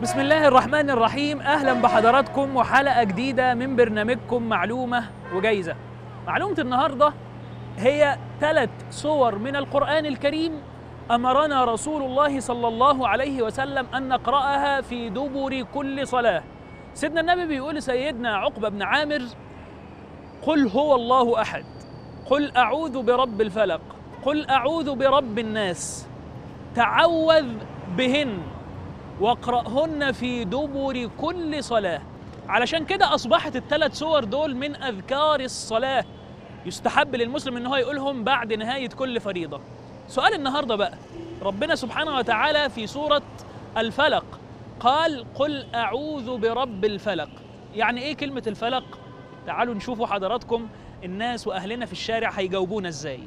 بسم الله الرحمن الرحيم اهلا بحضراتكم وحلقه جديده من برنامجكم معلومه وجايزه معلومه النهارده هي ثلاث صور من القران الكريم امرنا رسول الله صلى الله عليه وسلم ان نقراها في دبر كل صلاه سيدنا النبي بيقول لسيدنا عقبه بن عامر قل هو الله احد قل اعوذ برب الفلق قل اعوذ برب الناس تعوذ بهن واقرأهن في دبر كل صلاة علشان كده أصبحت الثلاث سور دول من أذكار الصلاة يستحب للمسلم إن هو يقولهم بعد نهاية كل فريضة سؤال النهاردة بقى ربنا سبحانه وتعالى في سورة الفلق قال قل أعوذ برب الفلق يعني إيه كلمة الفلق؟ تعالوا نشوفوا حضراتكم الناس وأهلنا في الشارع هيجاوبونا إزاي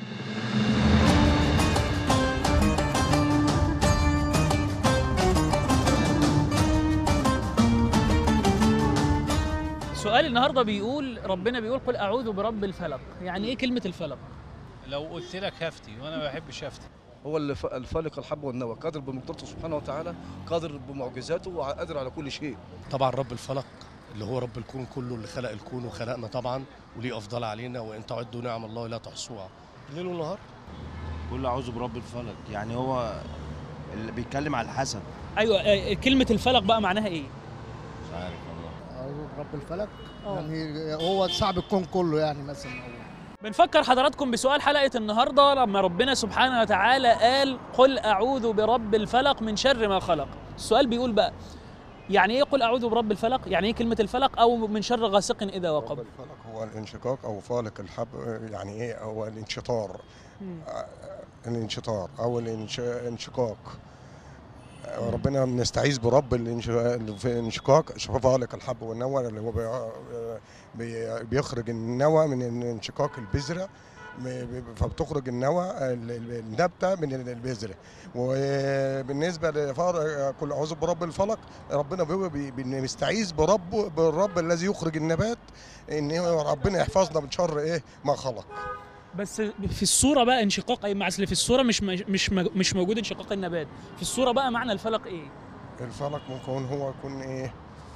سؤال النهارده بيقول ربنا بيقول قل اعوذ برب الفلق يعني ايه كلمه الفلق لو قلت لك هفتي وانا ما بحبش افتي هو اللي ف- الفالق الحب والنوى قادر بمقدرته سبحانه وتعالى قادر بمعجزاته وقادر على كل شيء طبعا رب الفلق اللي هو رب الكون كله اللي خلق الكون وخلقنا طبعا وليه افضل علينا وان تعدوا نعم الله لا تحصوها ليل ونهار قل اعوذ برب الفلق يعني هو اللي بيتكلم على الحسن ايوه آه، كلمه الفلق بقى معناها ايه مش عارف والله أعوذ برب الفلك آه. يعني هو صعب الكون كله يعني مثلا بنفكر حضراتكم بسؤال حلقه النهارده لما ربنا سبحانه وتعالى قال قل اعوذ برب الفلق من شر ما خلق السؤال بيقول بقى يعني ايه قل اعوذ برب الفلق يعني ايه كلمه الفلق او من شر غاسق اذا وقب الفلك هو الانشقاق او فالق الحب يعني ايه هو الانشطار مم. آه، الانشطار او الانش- الانشقاق آه، ربنا بنستعيذ برب الانش- في الانشقاق فالق الحب والنوى اللي هو بي- بي- بيخرج النوى من انشقاق البذره م- ب- فبتخرج النوى ال- ال- النبته من ال- البذره وبالنسبه لفار كل اعوذ برب الفلق ربنا بيقول بي- بنستعيذ برب بالرب الذي يخرج النبات ان ربنا يحفظنا من شر ايه ما خلق بس في الصوره بقى انشقاق اي مع أصل في الصوره مش مش مش موجود انشقاق النبات في الصوره بقى معنى الفلق ايه الفلك ممكن هو يكون ايه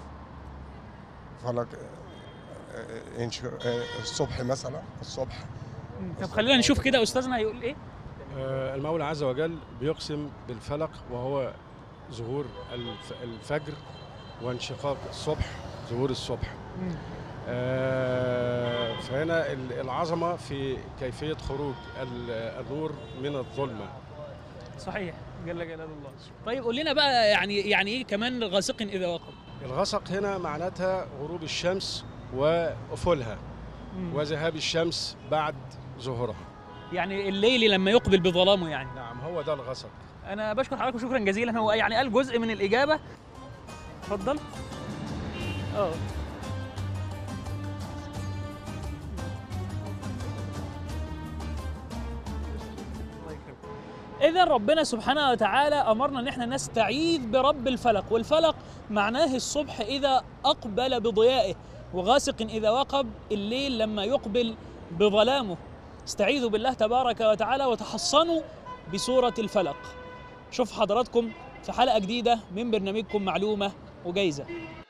فلك آه، آه، إنش- آه، الصبح مثلا الصبح طب خلينا نشوف كده استاذنا هيقول ايه آه، المولى عز وجل بيقسم بالفلق وهو ظهور الف- الفجر وانشقاق الصبح ظهور الصبح آه، فهنا ال- العظمة في كيفية خروج ال- النور من الظلمة صحيح جل جلال الله طيب قول لنا بقى يعني يعني ايه كمان غاسق اذا وقب الغسق هنا معناتها غروب الشمس وأفولها وذهاب الشمس بعد ظهورها يعني الليل لما يقبل بظلامه يعني نعم هو ده الغسق انا بشكر حضراتكم شكرا جزيلا هو يعني قال جزء من الاجابه اتفضل اه إذا ربنا سبحانه وتعالى أمرنا إن احنا نستعيذ برب الفلق، والفلق معناه الصبح إذا أقبل بضيائه، وغاسق إذا وقب الليل لما يقبل بظلامه. استعيذوا بالله تبارك وتعالى وتحصنوا بسورة الفلق. شوف حضراتكم في حلقة جديدة من برنامجكم معلومة وجايزة.